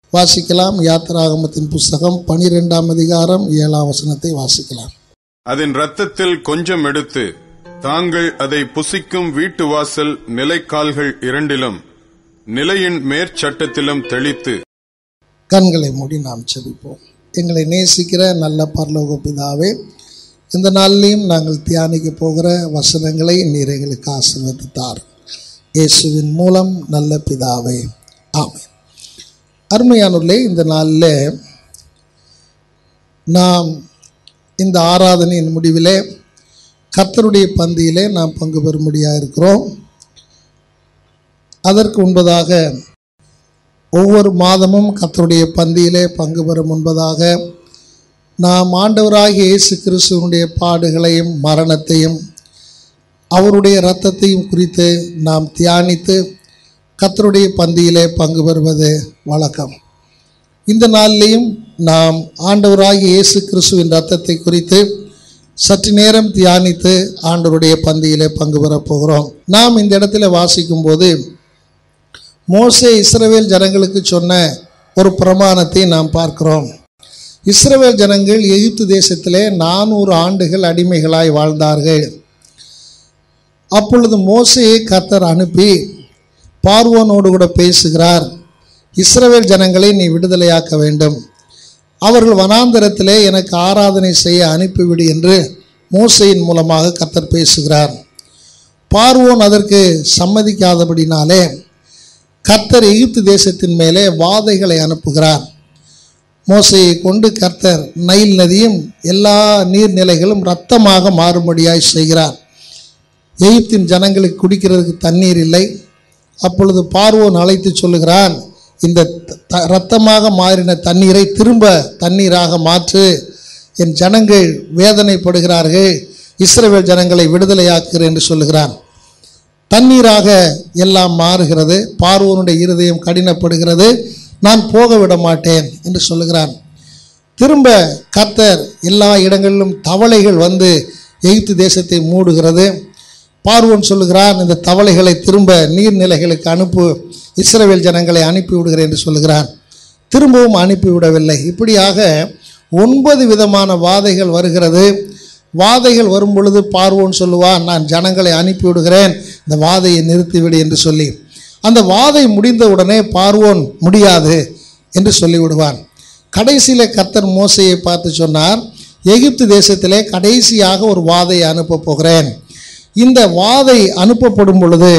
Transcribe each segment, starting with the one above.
வாசிக்கலாம் யாத்திராகமத்தின் புஸ்தகம் பனிரெண்டாம் அதிகாரம் ஏழாம் வசனத்தை வாசிக்கலாம் அதன் இரத்தத்தில் கொஞ்சம் எடுத்து தாங்கள் அதை புசிக்கும் வீட்டு வாசல் நிலைக்கால்கள் இரண்டிலும் நிலையின் மேற்சட்டத்திலும் தெளித்து கண்களை மூடி நாம் செபிப்போம் எங்களை நேசிக்கிற நல்ல பரலோக பிதாவே இந்த நாளிலையும் நாங்கள் தியானிக்க போகிற வசனங்களை நீர் எங்களுக்கு ஆசீர்வதித்தார் இயேசுவின் மூலம் நல்ல பிதாவே ஆமென் அருமையானுள்ளே இந்த நாளில் நாம் இந்த ஆராதனையின் முடிவிலே கர்த்தருடைய பந்தியிலே நாம் பங்கு பெறும்படியாக இருக்கிறோம் அதற்கு முன்பதாக ஒவ்வொரு மாதமும் கர்த்தருடைய பந்தியிலே பங்கு பெறும் முன்பதாக நாம் ஆண்டவராகிய இயேசு கிறிஸ்துவனுடைய பாடுகளையும் மரணத்தையும் அவருடைய இரத்தத்தையும் குறித்து நாம் தியானித்து கர்த்தருடைய பந்தியிலே பங்கு பெறுவது வழக்கம் இந்த நாளிலேயும் நாம் ஆண்டவராகிய இயேசு கிறிஸ்துவின் இரத்தத்தை குறித்து சற்று நேரம் தியானித்து ஆண்டவருடைய பந்தியிலே பங்கு பெறப் போகிறோம் நாம் இந்த இடத்துல வாசிக்கும்போது மோசே இஸ்ரவேல் ஜனங்களுக்கு சொன்ன ஒரு பிரமாணத்தை நாம் பார்க்கிறோம் இஸ்ரவேல் ஜனங்கள் எகிப்து தேசத்திலே நானூறு ஆண்டுகள் அடிமைகளாய் வாழ்ந்தார்கள் அப்பொழுது மோசையை கர்த்தர் அனுப்பி பார்வோனோடு கூட பேசுகிறார் இஸ்ரவேல் ஜனங்களை நீ விடுதலையாக்க வேண்டும் அவர்கள் வனாந்தரத்திலே எனக்கு ஆராதனை செய்ய அனுப்பிவிடு என்று மோசையின் மூலமாக கர்த்தர் பேசுகிறார் பார்வோன் அதற்கு சம்மதிக்காதபடினாலே கர்த்தர் எகிப்து தேசத்தின் மேலே வாதைகளை அனுப்புகிறார் மோசையை கொண்டு கர்த்தர் நைல் நதியும் எல்லா நீர்நிலைகளும் இரத்தமாக மாறும்படியாய் செய்கிறார் எகிப்தின் ஜனங்களுக்கு குடிக்கிறதுக்கு தண்ணீர் இல்லை அப்பொழுது பார்வோன் அழைத்து சொல்லுகிறான் இந்த த- இரத்தமாக மாறின தண்ணீரை திரும்ப தண்ணீராக மாற்று என் ஜனங்கள் வேதனைப்படுகிறார்கள் இஸ்ரவேல் ஜனங்களை விடுதலையாக்குகிறேன் என்று சொல்லுகிறான் தண்ணீராக எல்லாம் மாறுகிறது பார்வோனுடைய இருதயம் கடினப்படுகிறது நான் போக விட மாட்டேன் என்று சொல்லுகிறான் திரும்ப கர்த்தர் எல்லா இடங்களிலும் தவளைகள் வந்து எகிப்து தேசத்தை மூடுகிறது பார்வோன் சொல்லுகிறான் இந்த தவளைகளை திரும்ப நீர்நிலைகளுக்கு அனுப்பு இஸ்ரவேல் ஜனங்களை அனுப்பி விடுகிறேன் என்று சொல்லுகிறான் திரும்பவும் அனுப்பிவிடவில்லை இப்படியாக ஒன்பது விதமான வாதைகள் வருகிறது வாதைகள் வரும் பொழுது பார்வோன் சொல்லுவான் நான் ஜனங்களை அனுப்பி விடுகிறேன் இந்த வாதையை நிறுத்திவிடு என்று சொல்லி அந்த வாதை முடிந்தவுடனே பார்வோன் முடியாது என்று சொல்லிவிடுவான் கடைசியில் கர்த்தர் மோசையை பார்த்து சொன்னார் எகிப்து தேசத்திலே கடைசியாக ஒரு வாதையை அனுப்ப போகிறேன் இந்த வாதை அனுப்பப்படும் பொழுது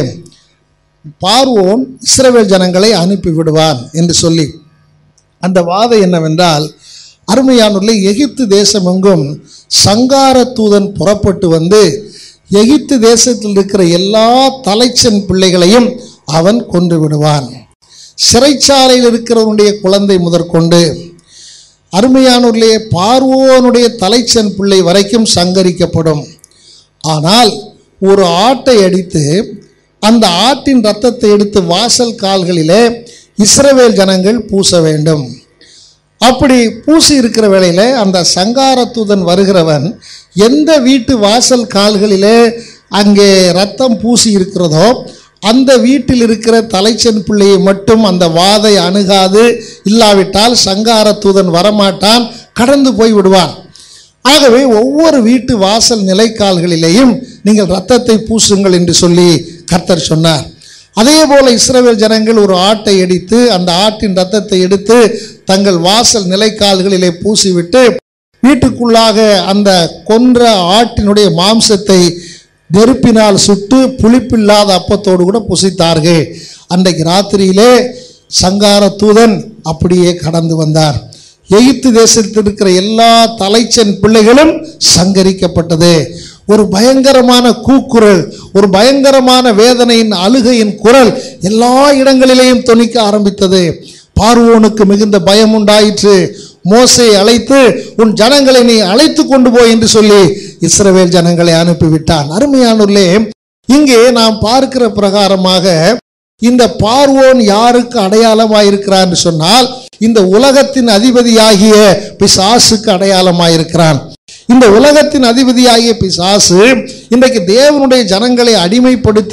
பார்வோன் இஸ்ரவேல் ஜனங்களை அனுப்பி விடுவான் என்று சொல்லி அந்த வாதை என்னவென்றால் அருமையானுள்ள எகிப்து தேசம் எங்கும் சங்கார தூதன் புறப்பட்டு வந்து எகிப்து தேசத்தில் இருக்கிற எல்லா தலைச்சன் பிள்ளைகளையும் அவன் கொன்று விடுவான் சிறைச்சாலையில் இருக்கிறவனுடைய குழந்தை முதற்கொண்டு அருமையானூர்லே பார்வோனுடைய தலைச்சன் பிள்ளை வரைக்கும் சங்கரிக்கப்படும் ஆனால் ஒரு ஆட்டை அடித்து அந்த ஆட்டின் ரத்தத்தை எடுத்து வாசல் கால்களிலே இஸ்ரவேல் ஜனங்கள் பூச வேண்டும் அப்படி பூசி இருக்கிற வேளையில அந்த சங்கார தூதன் வருகிறவன் எந்த வீட்டு வாசல் கால்களிலே அங்கே ரத்தம் பூசி இருக்கிறதோ அந்த வீட்டில் இருக்கிற தலைச்சன் பிள்ளையை மட்டும் அந்த வாதை அணுகாது இல்லாவிட்டால் சங்கார தூதன் வரமாட்டான் கடந்து போய் விடுவான் ஆகவே ஒவ்வொரு வீட்டு வாசல் நிலைக்கால்களிலேயும் நீங்கள் ரத்தத்தை பூசுங்கள் என்று சொல்லி கர்த்தர் சொன்னார் அதே போல இஸ்ரவேல் ஜனங்கள் ஒரு ஆட்டை அடித்து அந்த ஆட்டின் ரத்தத்தை எடுத்து தங்கள் வாசல் நிலைக்கால்களிலே பூசிவிட்டு வீட்டுக்குள்ளாக அந்த கொன்ற ஆட்டினுடைய மாம்சத்தை நெருப்பினால் சுட்டு புளிப்பில்லாத அப்பத்தோடு கூட புசித்தார்கள் அன்றைக்கு ராத்திரியிலே சங்கார தூதன் அப்படியே கடந்து வந்தார் எகிப்து தேசத்தில் இருக்கிற எல்லா தலைச்சன் பிள்ளைகளும் சங்கரிக்கப்பட்டது ஒரு பயங்கரமான கூக்குரல் ஒரு பயங்கரமான வேதனையின் அழுகையின் குரல் எல்லா இடங்களிலேயும் தொனிக்க ஆரம்பித்தது பார்வோனுக்கு மிகுந்த பயம் உண்டாயிற்று மோசையை அழைத்து உன் ஜனங்களை நீ அழைத்து கொண்டு போய் என்று சொல்லி இஸ்ரவேல் ஜனங்களை அனுப்பிவிட்டான் அருமையானூர்லே இங்கே நாம் பார்க்கிற பிரகாரமாக இந்த பார்வோன் யாருக்கு அடையாளமாயிருக்கிறான் என்று சொன்னால் இந்த உலகத்தின் அதிபதியாகிய பிசாசுக்கு அடையாளமாயிருக்கிறான் இந்த உலகத்தின் அதிபதியாகிய பிசாசு இன்றைக்கு தேவனுடைய ஜனங்களை அடிமைப்படுத்தி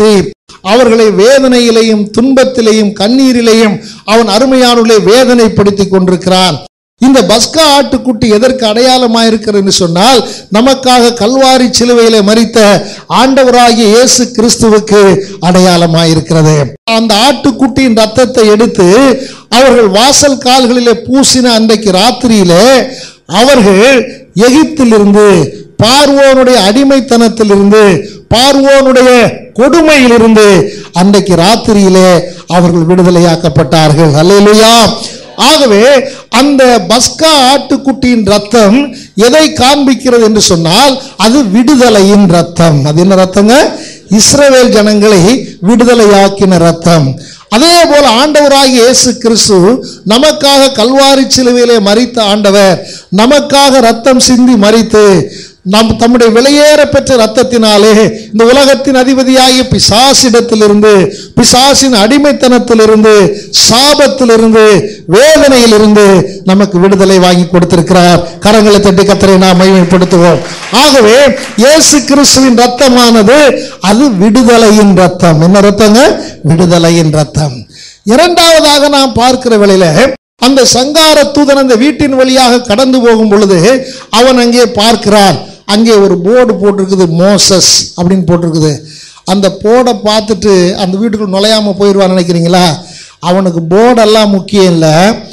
அவர்களை வேதனையிலையும் துன்பத்திலையும் கண்ணீரிலையும் அவன் அருமையானவர்களை வேதனைப்படுத்தி கொண்டிருக்கிறான் இந்த பஸ்கா ஆட்டுக்குட்டி எதற்கு அடையாளமாயிருக்கிறது என்று சொன்னால் நமக்காக கல்வாரி சிலுவையிலே மறித்த ஆண்டவராகிய இயேசு கிறிஸ்துவுக்கு அடையாளமாயிருக்கிறது அந்த ஆட்டுக்குட்டியின் ரத்தத்தை எடுத்து அவர்கள் வாசல் கால்களிலே பூசின அன்றைக்கு ராத்திரியிலே அவர்கள் எகிப்திலிருந்து பார்வோனுடைய அடிமைத்தனத்திலிருந்து பார்வோனுடைய கொடுமையிலிருந்து அன்றைக்கு ராத்திரியிலே அவர்கள் விடுதலையாக்கப்பட்டார்கள் அல்லேலூயா ஆகவே அந்த பஸ்கா ஆட்டுக்குட்டியின் ரத்தம் எதை காண்பிக்கிறது என்று சொன்னால் அது விடுதலையின் ரத்தம் அது என்ன ரத்தங்க இஸ்ரவேல் ஜனங்களை விடுதலையாக்கின ரத்தம் அதே போல ஆண்டவராகிய இயேசு கிறிஸ்து நமக்காக கல்வாரி சிலுவையிலே மறித்த ஆண்டவர் நமக்காக ரத்தம் சிந்தி மறித்து நம் தம்முடைய விலையேற பெற்ற ரத்தத்தினாலே இந்த உலகத்தின் அதிபதியாகிய பிசாசிடத்திலிருந்து பிசாசின் அடிமைத்தனத்திலிருந்து சாபத்திலிருந்து வேதனையிலிருந்து நமக்கு விடுதலை வாங்கி கொடுத்திருக்கிறார் கரங்களை தட்டி கத்தரை நாம் மகிமைப்படுத்துவோம் ஆகவே இயேசு கிறிஸ்துவின் ரத்தமானது அது விடுதலையின் ரத்தம் என்ன ரத்தங்க விடுதலையின் ரத்தம் இரண்டாவதாக நாம் பார்க்கிற வேளையில அந்த சங்கார தூதன் அந்த வீட்டின் வழியாக கடந்து போகும் பொழுது அவன் அங்கே பார்க்கிறான் அங்கே ஒரு போர்டு போட்டிருக்குது மோசஸ் அப்படின்னு போட்டிருக்குது அந்த போர்டை பார்த்துட்டு அந்த வீட்டுக்குள்ள நுழையாம போயிடுவான்னு நினைக்கிறீங்களா அவனுக்கு போர்டெல்லாம் முக்கியம் இல்லை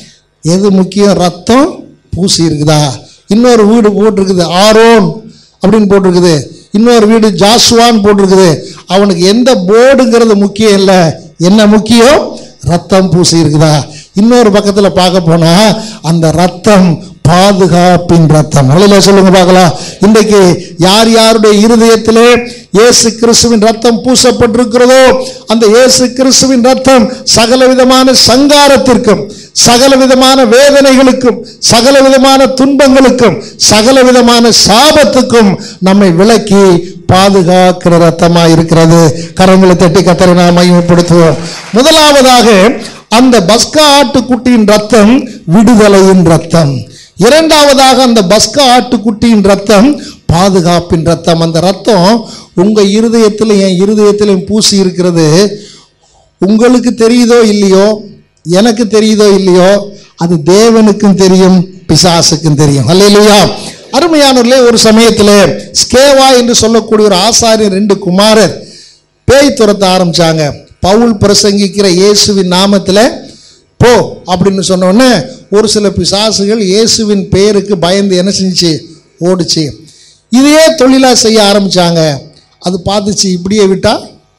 எது முக்கியம் ரத்தம் பூசி இருக்குதா இன்னொரு வீடு போட்டிருக்குது ஆரோன் அப்படின்னு போட்டிருக்குது இன்னொரு வீடு ஜாஸ்வான்னு போட்டிருக்குது அவனுக்கு எந்த போர்டுங்கிறது முக்கியம் இல்லை என்ன முக்கியம் ரத்தம் பூசி இருக்குதா இன்னொரு பக்கத்துல பார்க்க போனா அந்த ரத்தம் பாதுகாப்பின் ரத்தம் அழில சொல்லுங்க பார்க்கலாம் இன்றைக்கு யார் யாருடைய இருதயத்திலே இயேசு கிறிஸ்துவின் ரத்தம் பூசப்பட்டிருக்கிறதோ அந்த இயேசு கிறிஸ்துவின் ரத்தம் சகல விதமான சங்காரத்திற்கும் சகல விதமான வேதனைகளுக்கும் சகல விதமான துன்பங்களுக்கும் சகல விதமான சாபத்துக்கும் நம்மை விலக்கி பாதுகாக்கிற ரத்தமா இருக்கிறது கரங்களை தட்டி கத்தரை நாம் மையப்படுத்துவோம் முதலாவதாக அந்த பஸ்கா ஆட்டுக்குட்டியின் ரத்தம் விடுதலையின் ரத்தம் இரண்டாவதாக அந்த பஸ்கா ஆட்டுக்குட்டியின் ரத்தம் பாதுகாப்பின் ரத்தம் அந்த ரத்தம் உங்க இருதயத்தில் என் இருதயத்திலும் பூசி இருக்கிறது உங்களுக்கு தெரியுதோ இல்லையோ எனக்கு தெரியுதோ இல்லையோ அது தேவனுக்கும் தெரியும் பிசாசுக்கும் தெரியும் அல்லையா அருமையானவர்களே ஒரு சமயத்தில் ஸ்கேவா என்று சொல்லக்கூடிய ஒரு ஆசாரியர் ரெண்டு குமாரர் பேய் துரத்த ஆரம்பிச்சாங்க பவுல் பிரசங்கிக்கிற இயேசுவின் நாமத்தில் போ அப்படின்னு சொன்ன உடனே ஒரு சில பிசாசுகள் இயேசுவின் பெயருக்கு பயந்து என்ன செஞ்சுச்சு ஓடுச்சு இதையே தொழிலாக செய்ய ஆரம்பிச்சாங்க அது பார்த்துச்சு இப்படியே விட்டா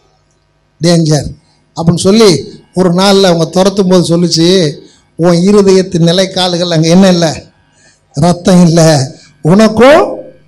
டேஞ்சர் அப்படின்னு சொல்லி ஒரு நாளில் அவங்க துரத்தும் போது சொல்லுச்சு உன் இருதயத்தின் நிலைக்கால்கள் அங்கே என்ன இல்லை ரத்தம் இல்லை உனக்கும்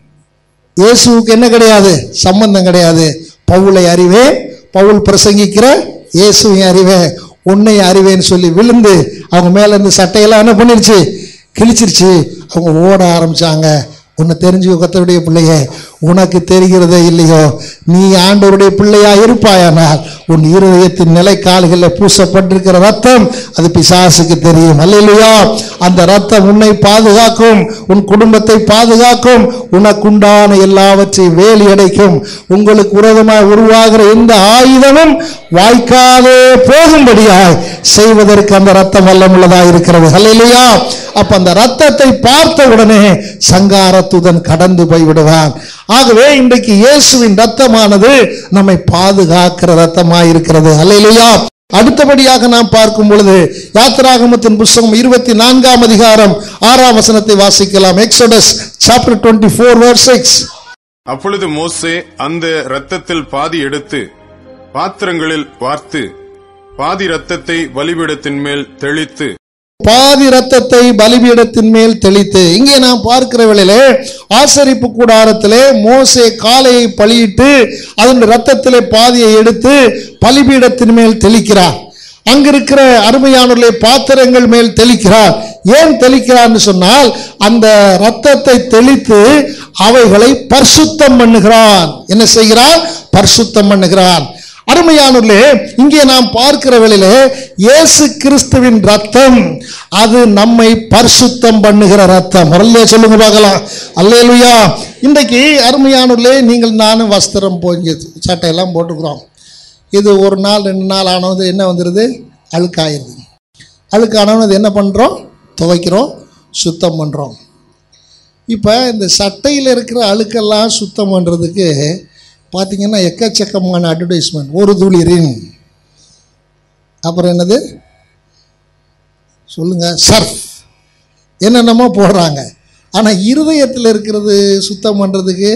இயேசுவுக்கு என்ன கிடையாது சம்பந்தம் கிடையாது பவுலை அறிவேன் பவுல் பிரசங்கிக்கிற இயேசுவை அறிவேன் உன்னை அறிவேன்னு சொல்லி விழுந்து அவங்க மேல இருந்து சட்டையெல்லாம் என்ன பண்ணிருச்சு கிழிச்சிருச்சு அவங்க ஓட ஆரம்பிச்சாங்க உன்னை தெரிஞ்சு கத்தருடைய பிள்ளையே உனக்கு தெரிகிறதே இல்லையோ நீ ஆண்டவருடைய பிள்ளையா இருப்பாயானால் உன் இருதயத்தின் நிலைக்கால்களில் பூசப்பட்டிருக்கிற ரத்தம் அது பிசாசுக்கு தெரியும் அல்லையா அந்த ரத்தம் உன்னை பாதுகாக்கும் உன் குடும்பத்தை பாதுகாக்கும் உனக்குண்டான எல்லாவற்றையும் வேலி அடைக்கும் உங்களுக்கு விரோதமாய் உருவாகிற எந்த ஆயுதமும் வாய்க்காதே போகும்படியாய் செய்வதற்கு அந்த ரத்தம் வல்லமுள்ளதா இருக்கிறது அல்லையா அப்ப அந்த ரத்தத்தை பார்த்த உடனே சங்காரத்துடன் கடந்து போய் விடுவான் ஆகவே இன்றைக்கு இயேசுவின் ரத்தமானது நம்மை பாதுகாக்கிற ரத்தமாய் இருக்கிறது அல்லையா அடுத்தபடியாக நாம் பார்க்கும் பொழுது யாத்திராகமத்தின் புஸ்தகம் இருபத்தி நான்காம் அதிகாரம் ஆறாம் வசனத்தை வாசிக்கலாம் Exodus chapter twenty four verse six அப்பொழுது மோசே அந்த இரத்தத்தில் பாதி எடுத்து பாத்திரங்களில் வார்த்து பாதி இரத்தத்தை பலிபீடத்தின் மேல் தெளித்து பாதி ரத்தத்தை பலிபீடத்தின் மேல் தெளித்து இங்கே நாம் பார்க்கிற வேளையிலே ஆசரிப்பு கூடாரத்திலே மோசே காளையை பலியிட்டு அதன் ரத்தத்திலே பாதியை எடுத்து பலிபீடத்தின் மேல் தெளிக்கிறார் அங்கிருக்கிற அருமையானவர்களை பாத்திரங்கள் மேல் தெளிக்கிறார் ஏன் தெளிக்கிறார்னு சொன்னால் அந்த ரத்தத்தை தெளித்து அவைகளை பரிசுத்தம் பண்ணுகிறான் என்ன செய்கிறான் பரிசுத்தம் பண்ணுகிறான் அருமையானவர்களே இங்கே நாம் பார்க்கிற வேளையிலே இயேசு கிறிஸ்துவின் ரத்தம் அது நம்மை பரிசுத்தம் பண்ணுகிற ரத்தம் அல்லே சொல்லுங்க பார்க்கலாம் அல்லேலுயா இன்றைக்கு அருமையானவர்களே நீங்கள் நானும் வஸ்திரம் போய் சட்டையெல்லாம் போட்டுக்கிறோம் இது ஒரு நாள் ரெண்டு நாள் ஆனது என்ன வந்துடுது அழுக்காயிருது அழுக்கானவன் அது என்ன பண்ணுறோம் துவைக்கிறோம் சுத்தம் பண்ணுறோம் இப்போ இந்த சட்டையில் இருக்கிற அழுக்கெல்லாம் சுத்தம் பண்ணுறதுக்கு பார்த்தீங்கன்னா எக்கச்சக்கமான அட்வர்டைஸ்மெண்ட் ஒரு துளிரின் அப்புறம் என்னது சொல்லுங்க சர்ஃப் என்னென்னமோ போடுறாங்க ஆனால் இருதயத்தில் இருக்கிறது சுத்தம் பண்ணுறதுக்கு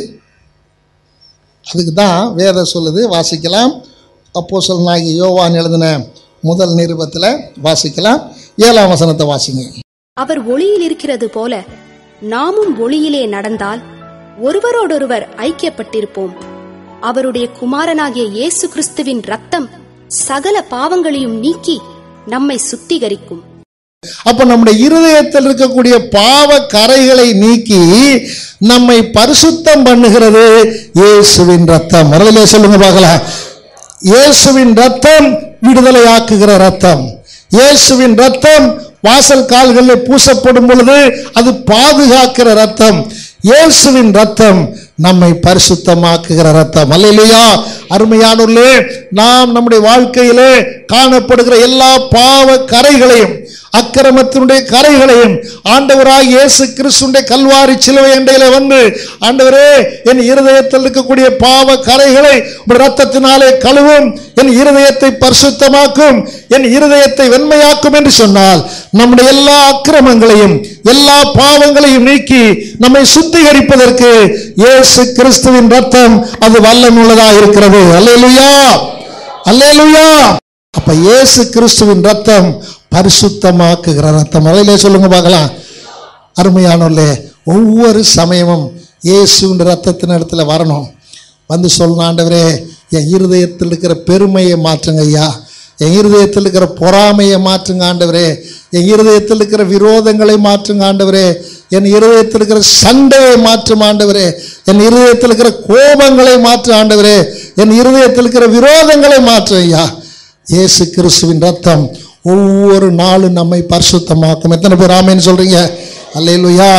அதுக்கு தான் வேதம் சொல்லுது வாசிக்கலாம் அப்போ சொல்லாகி யோவான் எழுதின முதல் நிருபத்தில் வாசிக்கலாம் ஏழாம் வசனத்தை வாசிங்க அவர் ஒளியில் இருக்கிறது போல நாமும் ஒளியிலே நடந்தால் ஒருவரோடொருவர் ஐக்கியப்பட்டிருப்போம் அவருடைய குமாரனாகிய இயேசு கிறிஸ்துவின் ரத்தம் சகல பாவங்களையும் நீக்கி நம்மை சுத்திகரிக்கும் அப்ப நம்முடைய இருதயத்தில் இருக்கக்கூடிய பாவ கரைகளை நீக்கி நம்மை பரிசுத்தம் பண்ணுகிறது இயேசுவின் ரத்தம் முதலிலே சொல்லுங்க பார்க்கலாம் இயேசுவின் ரத்தம் விடுதலையாக்குகிற ரத்தம் இயேசுவின் ரத்தம் வாசல் கால்களில் பூசப்படும் பொழுது அது பாதுகாக்கிற ரத்தம் இயேசுவின் ரத்தம் நம்மை பரிசுத்தமாக்குகிற ரத்தம் அல்லையா அருமையானோர்களே நாம் நம்முடைய வாழ்க்கையிலே காணப்படுகிற எல்லா பாவ கரைகளையும் அக்கிரமத்தினுடைய கரைகளையும் ஆண்டவராய் இயேசு கிறிஸ்துடைய கல்வாரி சிலுவை அண்டையில வந்து ஆண்டவரே என் இருதயத்தில் இருக்கக்கூடிய பாவ கரைகளை உம்முடைய ரத்தத்தினாலே கழுவும் என் இருதயத்தை பரிசுத்தமாக்கும் என் இருதயத்தை வெண்மையாக்கும் என்று சொன்னால் நம்முடைய எல்லா அக்கிரமங்களையும் எல்லா பாவங்களையும் நீக்கி நம்மை சுத்திகரிப்பதற்கு இயேசு கிறிஸ்துவின் ரத்தம் அது வல்லமுள்ளதாக இருக்கிறது அல்லேலுயா அல்லேலுயா அப்ப இயேசு கிறிஸ்துவின் ரத்தம் பரிசுத்தமாக்குகிற ரத்தம் அதையிலே சொல்லுங்க பார்க்கலாம் அருமையானோர்களே ஒவ்வொரு சமயமும் இயேசுன்ற ரத்தத்தின் இடத்துல வரணும் வந்து சொல்லணும் ஆண்டவரே என் இருதயத்தில் இருக்கிற பெருமையை மாற்றுங்க ஐயா என் இருதயத்தில் இருக்கிற பொறாமையை மாற்றுங்க ஆண்டவரே என் இருதயத்தில் இருக்கிற விரோதங்களை மாற்றுங்க ஆண்டவரே என் இருதயத்தில் இருக்கிற சண்டையை மாற்றும் ஆண்டவரே என் இருதயத்தில் இருக்கிற கோபங்களை மாற்று ஆண்டவரே என் இருதயத்தில் இருக்கிற விரோதங்களை மாற்று ஐயா இயேசு கிறிஸ்துவின் ரத்தம் ஒவ்வொரு நாளும் நம்மை பரிசுத்தமாக்கும் எத்தனை பேர் ஆமேன்னு சொல்றீங்க அல்லேலூயா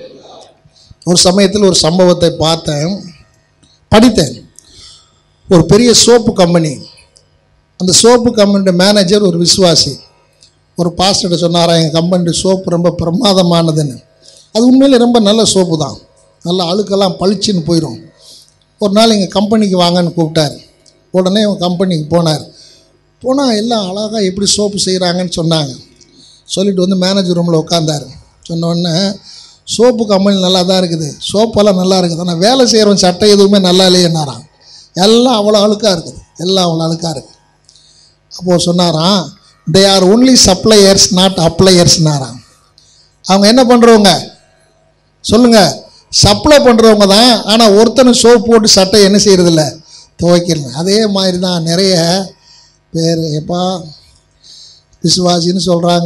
ஒரு சமயத்தில் ஒரு சம்பவத்தை பார்த்தேன் படித்தேன் ஒரு பெரிய சோப்பு கம்பெனி அந்த சோப்பு கம்பெனியோட மேனேஜர் ஒரு விசுவாசி ஒரு பாஸ்டர்கிட்ட சொன்னாரா எங்கள் கம்பெனி சோப்பு ரொம்ப பிரமாதமானதுன்னு அது உண்மையிலே ரொம்ப நல்ல சோப்பு தான் நல்ல அழுக்கெல்லாம் பளிச்சுன்னு போயிடும் ஒரு நாள் எங்கள் கம்பெனிக்கு வாங்கன்னு கூப்பிட்டார் உடனே இவன் கம்பெனிக்கு போனார் போனால் எல்லாம் அழகாக எப்படி சோப்பு செய்கிறாங்கன்னு சொன்னாங்க சொல்லிட்டு வந்து மேனேஜர் ரூமில் உட்காந்தார் சொன்ன உடனே சோப்பு கம்பெனி நல்லா தான் இருக்குது சோப்பெல்லாம் நல்லா இருக்குது ஆனால் வேலை செய்கிறவன் சட்டை எதுவுமே நல்லா இல்லையேன்னாராம் எல்லாம் அவ்வளோ அழுக்காக இருக்குது எல்லாம் அவ்வளோ அழுக்காக இருக்குது அப்போது சொன்னாராம் they are only suppliers not அப்ளையர்ஸ்னாராம் அவங்க என்ன பண்ணுறவங்க சொல்லுங்கள் சப்ளை பண்ணுறவங்க தான் ஆனால் ஒருத்தனும் சோப்பு போட்டு சட்டை என்ன செய்கிறதில்ல துவைக்கல அதே மாதிரி தான் நிறைய பேர் எப்பா விசுவாசின்னு சொல்கிறாங்க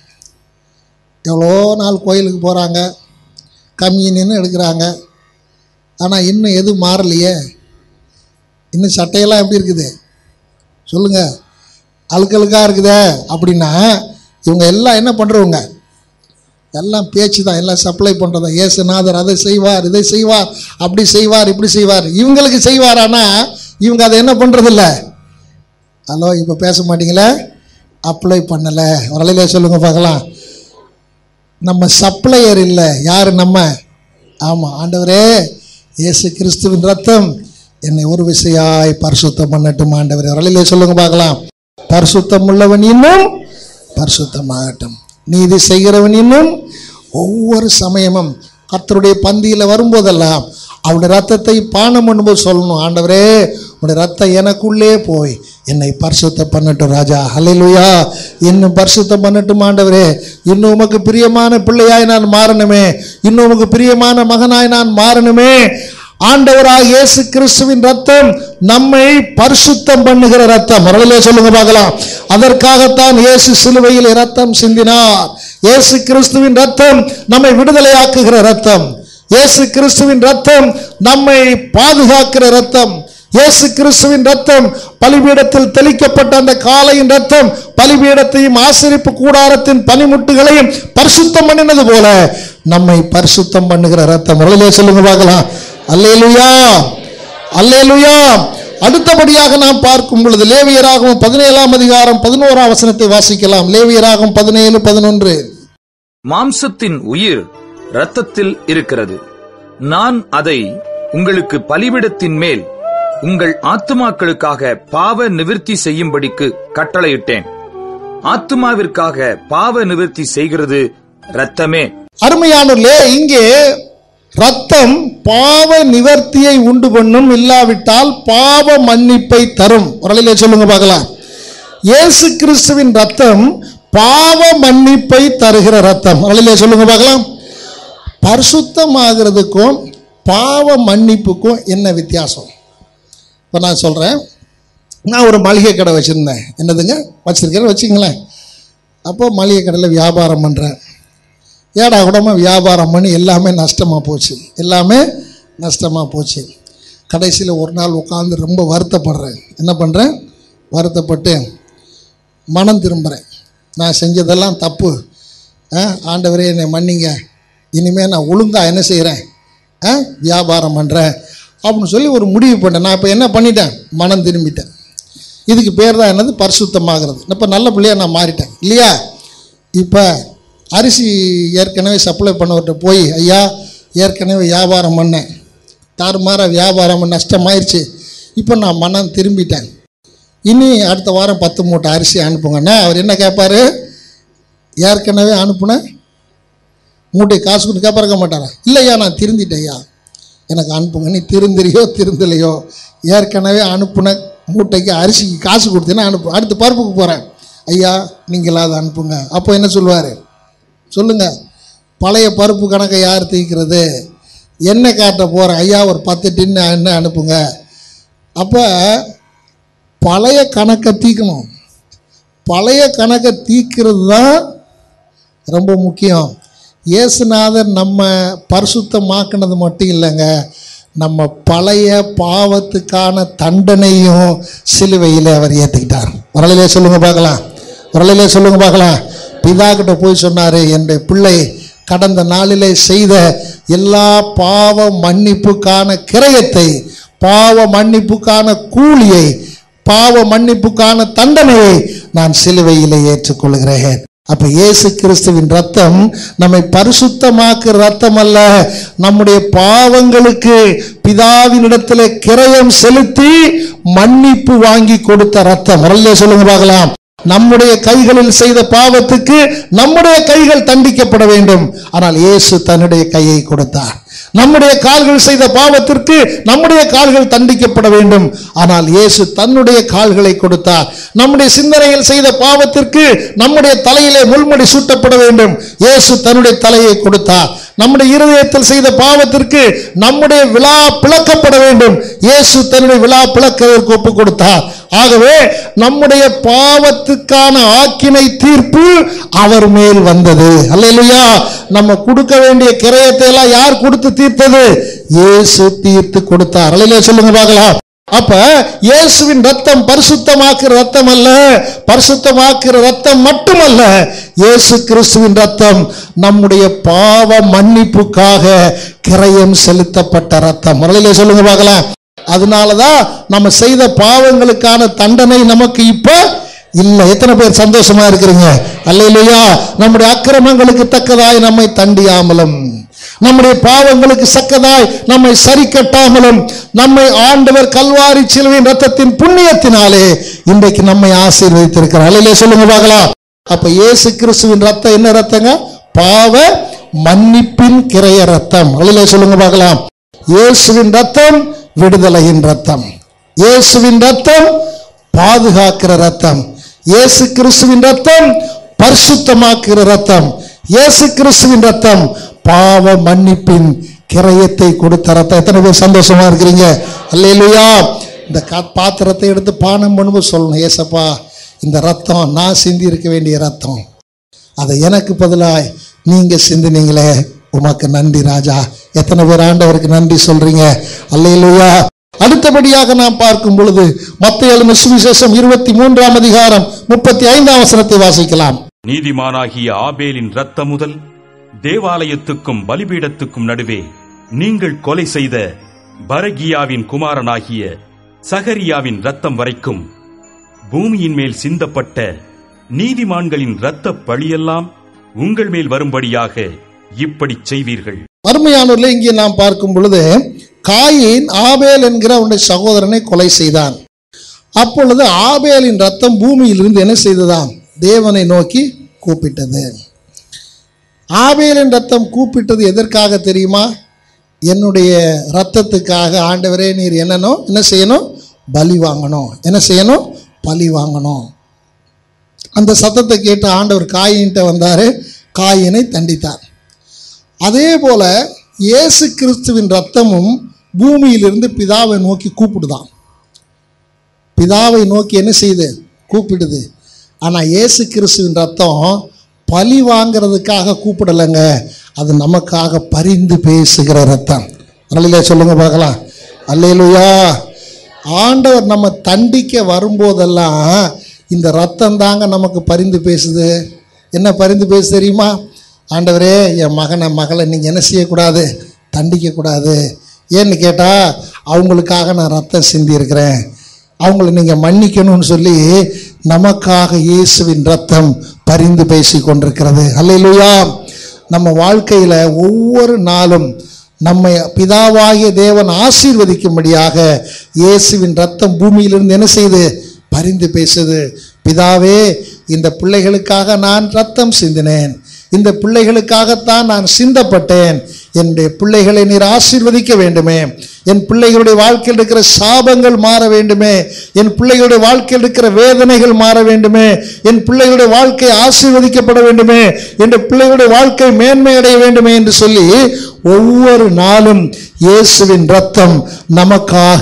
எவ்வளோ நாள் கோயிலுக்கு போகிறாங்க கம்யூனின்னு எடுக்கிறாங்க ஆனால் இன்னும் எதுவும் மாறலையே இன்னும் சட்டையெல்லாம் எப்படி இருக்குது சொல்லுங்கள் அழுக்கழுக்காக இருக்குதே அப்படின்னா இவங்க எல்லாம் என்ன பண்ணுறவங்க எல்லாம் பேச்சு தான் எல்லாம் சப்ளை பண்ணுறதா ஏசுநாதர் அதை செய்வார் இதை செய்வார் அப்படி செய்வார் இப்படி செய்வார் இவங்களுக்கு செய்வார் ஆனால் இவங்க அதை என்ன பண்ணுறதில்ல ஹலோ இப்போ பேச மாட்டீங்களே அப்ளை பண்ணலை வரலையிலே சொல்லுங்க பார்க்கலாம் நம்ம சப்ளையர் இல்லை யார் நம்ம ஆமாம் ஆண்டவரே இயேசு கிறிஸ்துவின் ரத்தம் என்னை ஒரு விசையாய் பரிசுத்தம் பண்ணட்டும் ஆண்டவரே வரலையிலே சொல்லுங்க பார்க்கலாம் பரிசுத்தம் உள்ளவன் இன்னும் பரிசுத்தமாகட்டும் நீதி செய்கிறவன் இன்னும் ஒவ்வொரு சமயமும் கர்த்தருடைய பந்தியில் வரும்போதெல்லாம் அவருடைய ரத்தத்தை பானம் பண்ணும்போது சொல்லணும் ஆண்டவரே உடைய ரத்தம் எனக்குள்ளே போய் என்னை பரிசுத்தம் பண்ணட்டும் ராஜா ஹalleluya இன்னும் பரிசுத்தம் பண்ணட்டும் ஆண்டவரே இன்னும் உமக்கு பிரியமான பிள்ளையாய் நான் மாறணுமே இன்னும் உமக்கு பிரியமான மகனாய் நான் மாறணுமே ஆண்டவராக இயேசு கிறிஸ்துவின் ரத்தம் நம்மை பரிசுத்தம் பண்ணுகிற ரத்தம் மரளிலே சொல்லுங்க பார்க்கலாம் அதற்காகத்தான் இயேசு சிலுவையில் ரத்தம் சிந்தினார் இயேசு கிறிஸ்துவின் ரத்தம் நம்மை விடுதலையாக்குகிற ரத்தம் இயேசு கிறிஸ்துவின் ரத்தம் நம்மை பாதுகாக்கிற ரத்தம் இயேசு கிறிஸ்துவின் ரத்தம் பலிபீடத்தில் தெளிக்கப்பட்ட அந்த காளையின் ரத்தம் பலிபீடத்தையும் ஆசிரிப்பு கூடாரத்தின் பனிமுட்டுகளையும் பரிசுத்தம் பண்ணினது போல நம்மை பரிசுத்தம் பண்ணுகிற ரத்தம் முதலிலே சொல்லுங்க பார்க்கலாம் அல்லேலுயா அல்லேலுயா அடுத்தபடியாக நாம் பார்க்கும் பொழுது லேவியராகவும் பதினேழாம் அதிகாரம் பதினோராம் வசனத்தை வாசிக்கலாம் லேவியராகும் பதினேழு பதினொன்று மாம்சத்தின் உயிர் இரத்தத்தில் இருக்கிறது நான் அதை உங்களுக்கு பலிபிடத்தின் மேல் உங்கள் ஆத்துமாக்களுக்காக பாவ நிவிர்த்தி செய்யும்படிக்கு கட்டளையிட்டேன் ஆத்துமாவிற்காக பாவ நிவிர்த்தி செய்கிறது இரத்தமே அருமையானூர்லே இங்கே ரத்தம் பாவ நிவர்த்தியை உண்டு பண்ணும் இல்லாவிட்டால் பாவ மன்னிப்பை தரும் உரலிலே சொல்லுங்க பார்க்கலாம் இயேசு கிறிஸ்துவின் ரத்தம் பாவ மன்னிப்பை தருகிற ரத்தம் உரலிலே சொல்லுங்க பார்க்கலாம் பரிசுத்தமாகிறதுக்கும் பாவ மன்னிப்புக்கும் என்ன வித்தியாசம் இப்போ நான் சொல்கிறேன் நான் ஒரு மளிகை கடை வச்சுருந்தேன் என்னதுங்க வச்சுருக்கேன் வச்சுங்களேன் அப்போ மளிகை கடையில் வியாபாரம் பண்ணுறேன் ஏடா கூடமா வியாபாரம் பண்ணி எல்லாமே நஷ்டமாக போச்சு எல்லாமே நஷ்டமாக போச்சு கடைசியில் ஒரு நாள் உட்காந்து ரொம்ப வருத்தப்படுறேன் என்ன பண்ணுறேன் வருத்தப்பட்டு மனம் திரும்புகிறேன் நான் செஞ்சதெல்லாம் தப்பு ஆ, ஆண்டவரே என்னை மன்னிங்க இனிமேல் நான் ஒழுங்காக என்ன செய்கிறேன் ஆ, வியாபாரம் பண்ணுறேன் அப்படின்னு சொல்லி ஒரு முடிவு பண்ணேன் நான் இப்போ என்ன பண்ணிட்டேன் மனம் திரும்பிட்டேன் இதுக்கு பேர் தான் என்னது பரிசுத்தமாகிறது இப்போ நல்ல பிள்ளையா நான் மாறிட்டேன் இல்லையா இப்போ அரிசி ஏற்கனவே சப்ளை பண்ணவர்கிட்ட போய் ஐயா ஏற்கனவே வியாபாரம் பண்ணேன் தாறுமாற வியாபாரம் பண்ண நஷ்டமாயிருச்சு இப்போ நான் மனம் திரும்பிட்டேன் இனி அடுத்த வாரம் பத்து மூட்டை அரிசி அனுப்புங்கண்ணா அவர் என்ன கேட்பாரு ஏற்கனவே அனுப்புன மூட்டை காசு கொடுத்து கேட்பாருக்க மாட்டாரா இல்லையா நான் திருந்திட்டேன் ஐயா எனக்கு அனுப்புங்க நீ திருந்திரியோ திருந்தலையோ ஏற்கனவே அனுப்புன மூட்டைக்கு அரிசிக்கு காசு கொடுத்தீங்கன்னா அனுப்பு அடுத்து பருப்புக்கு போகிறேன் ஐயா நீங்களாவது அனுப்புங்க அப்போ என்ன சொல்லுவார் சொல்லுங்க பழைய பருப்பு கணக்கை யார் தீர்க்கிறது என்ன காட்ட போகிறேன் ஐயா ஒரு பத்து டின்னு என்ன அனுப்புங்க அப்போ பழைய கணக்கை தீக்கணும் பழைய கணக்கை தீக்கிறது தான் ரொம்ப முக்கியம் இயேசுநாதர் நம்ம பரிசுத்தமாக்குனது மட்டும் இல்லைங்க நம்ம பழைய பாவத்துக்கான தண்டனையும் சிலுவையில் அவர் ஏற்றுக்கிட்டார் வரலையிலே சொல்லுங்க பார்க்கலாம் வரலையிலே சொல்லுங்க பார்க்கலாம் பிதா கிட்ட போய் சொன்னார் என்னுடைய பிள்ளை கடந்த நாளிலே செய்த எல்லா பாவ மன்னிப்புக்கான கிரயத்தை பாவ மன்னிப்புக்கான கூலியை பாவ மன்னிப்புக்கான தண்டனையை நான் சிலுவையிலே ஏற்றுக்கொள்கிறேன் அப்ப இயேசு கிறிஸ்துவின் ரத்தம் நம்மை பரிசுத்தமாக்குற ரத்தம் அல்ல நம்முடைய பாவங்களுக்கு பிதாவினிடத்தில் கிரயம் செலுத்தி மன்னிப்பு வாங்கி கொடுத்த ரத்தம் வரல சொல்லுங்க பார்க்கலாம் நம்முடைய கைகளில் செய்த பாவத்துக்கு நம்முடைய கைகள் தண்டிக்கப்பட வேண்டும் ஆனால் இயேசு தன்னுடைய கையை கொடுத்தார் நம்முடைய கால்கள் செய்த பாவத்திற்கு நம்முடைய கால்கள் தண்டிக்கப்பட வேண்டும் ஆனால் இயேசு தன்னுடைய கால்களை கொடுத்தார் நம்முடைய சிந்தனையில் செய்த பாவத்திற்கு நம்முடைய தலையிலே முள்முடி சூட்டப்பட வேண்டும் இயேசு தன்னுடைய தலையை கொடுத்தார் நம்முடைய இருதயத்தில் செய்த பாவத்திற்கு நம்முடைய விழா பிளக்கப்பட வேண்டும் இயேசு தன்னுடைய விழா பிளக்கதற்கு ஒப்பு கொடுத்தார் ஆகவே நம்முடைய பாவத்துக்கான ஆக்கினை தீர்ப்பு அவர் மேல் வந்தது அல்லையா நம்ம கொடுக்க வேண்டிய கிரயத்தை எல்லாம் யார் கொடுத்து தீர்த்தது இயேசு தீர்த்து கொடுத்தார் அல்லையா சொல்லுங்க பார்க்கலாம் அப்ப இயேசுவின் ரத்தம் பரிசுத்தமாக்குற ரத்தம் அல்ல பரிசுத்தமாக்குற ரத்தம் மட்டுமல்ல இயேசு கிறிஸ்துவின் ரத்தம் நம்முடைய பாவ மன்னிப்புக்காக கிரயம் செலுத்தப்பட்ட ரத்தம் முறையிலே சொல்லுங்க பார்க்கலாம் அதனாலதான் நம்ம செய்த பாவங்களுக்கான தண்டனை நமக்கு இப்ப இல்ல எத்தனை பேர் சந்தோஷமா இருக்கிறீங்க அல்லையா நம்முடைய அக்கிரமங்களுக்கு தக்கதாய் நம்மை தண்டியாமலும் நம்முடைய பாவங்களுக்கு சக்கதாய் நம்மை சரி கட்டாமலும் நம்மை ஆண்டவர் கல்வாரி சிலுவையின் ரத்தத்தின் புண்ணியத்தினாலே இன்றைக்கு நம்மை ஆசீர்வதித்திருக்கிறார் அல்லையிலே சொல்லுங்க பார்க்கலாம் அப்ப இயேசு கிறிஸ்துவின் ரத்தம் என்ன ரத்தங்க பாவ மன்னிப்பின் கிரைய ரத்தம் அல்லையிலே சொல்லுங்க பார்க்கலாம் இயேசுவின் ரத்தம் விடுதலையின் ரத்தம் இயேசுவின் ரத்தம் பாதுகாக்கிற ரத்தம் இயேசு கிறிஸ்துவின் ரத்தம் பரிசுத்தமாக்குற ரத்தம் இயேசு கிறிஸ்துவின் ரத்தம் பாவ மன்னிப்பின் கிரயத்தை கொடுத்த ரத்தம் எத்தனை பேர் சந்தோஷமா இருக்கிறீங்க அல்லேலூயா இந்த கா- பாத்திரத்தை எடுத்து பானம் பண்ணும்போது சொல்லணும் ஏசப்பா இந்த ரத்தம் நான் சிந்தி இருக்க வேண்டிய ரத்தம் அதை எனக்கு பதிலாய் நீங்க சிந்தினீங்களே உமக்கு நன்றி ராஜா எத்தனை பேர் ஆண்டவருக்கு நன்றி சொல்றீங்க அல்லேலூயா அடுத்தபடியாக நாம் பார்க்கும் பொழுது மத்திய எழும சுவிசேஷம் இருபத்தி மூன்றாம் அதிகாரம் முப்பத்தி ஐந்தாம் வசனத்தை வாசிக்கலாம் நீதிமானாகிய ஆபேலின் இரத்தம் முதல் தேவாலயத்துக்கும் பலிபீடத்துக்கும் நடுவே நீங்கள் கொலை செய்த பரகியாவின் குமாரனாகிய சகரியாவின் ரத்தம் வரைக்கும் பூமியின் மேல் சிந்தப்பட்ட நீதிமான்களின் இரத்தப் பழியெல்லாம் உங்கள் மேல் வரும்படியாக இப்படிச் செய்வீர்கள் அருமையானவர்களே இங்கே நாம் பார்க்கும் பொழுது காயின் ஆபேல் என்கிற அவனுடைய சகோதரனை கொலை செய்தான் அப்பொழுது ஆபேலின் ரத்தம் பூமியிலிருந்து என்ன செய்ததாம் தேவனை நோக்கி கூப்பிட்டது ஆபேலின் ரத்தம் கூப்பிட்டது எதற்காக தெரியுமா என்னுடைய ரத்தத்துக்காக ஆண்டவரே நீர் என்னனோ என்ன செய்யணும் பலி வாங்கணும் என்ன செய்யணும் பலி வாங்கணும் அந்த சத்தத்தை கேட்டு ஆண்டவர் காயின்ட்ட வந்தார் காயினை தண்டித்தார் அதே போல இயேசு கிறிஸ்துவின் ரத்தமும் பூமியிலிருந்து பிதாவை நோக்கி கூப்பிடுதான் பிதாவை நோக்கி என்ன செய்யுது கூப்பிடுது ஆனால் இயேசு கிறிஸ்துவின் ரத்தம் பழி வாங்கிறதுக்காக கூப்பிடலைங்க அது நமக்காக பரிந்து பேசுகிற ரத்தம் அல்லையில சொல்லுங்க பார்க்கலாம் அல்லையிலுயா ஆண்டவர் நம்ம தண்டிக்க வரும்போதெல்லாம் இந்த ரத்தம் தாங்க நமக்கு பரிந்து பேசுது என்ன பரிந்து பேசு தெரியுமா ஆண்டவரே என் மகனை மகளை நீங்கள் என்ன செய்யக்கூடாது தண்டிக்கக்கூடாது ஏன்னு கேட்டால் அவங்களுக்காக நான் ரத்தம் சிந்தியிருக்கிறேன் அவங்கள நீங்கள் மன்னிக்கணும்னு சொல்லி நமக்காக இயேசுவின் ரத்தம் பரிந்து பேசி கொண்டிருக்கிறது அல்லையிலுயா நம்ம வாழ்க்கையில் ஒவ்வொரு நாளும் நம்மை பிதாவாகிய தேவன் ஆசீர்வதிக்கும்படியாக இயேசுவின் ரத்தம் பூமியிலிருந்து என்ன செய்து பரிந்து பேசுது பிதாவே இந்த பிள்ளைகளுக்காக நான் ரத்தம் சிந்தினேன் இந்த பிள்ளைகளுக்காகத்தான் நான் சிந்தப்பட்டேன் என்னுடைய பிள்ளைகளை நீர் ஆசீர்வதிக்க வேண்டுமே என் பிள்ளைகளுடைய வாழ்க்கையில் இருக்கிற சாபங்கள் மாற வேண்டுமே என் பிள்ளைகளுடைய வாழ்க்கையில் இருக்கிற வேதனைகள் மாற வேண்டுமே என் பிள்ளைகளுடைய வாழ்க்கை ஆசீர்வதிக்கப்பட வேண்டுமே என் பிள்ளைகளுடைய வாழ்க்கை மேன்மை அடைய வேண்டுமே என்று சொல்லி ஒவ்வொரு நாளும் இயேசுவின் ரத்தம் நமக்காக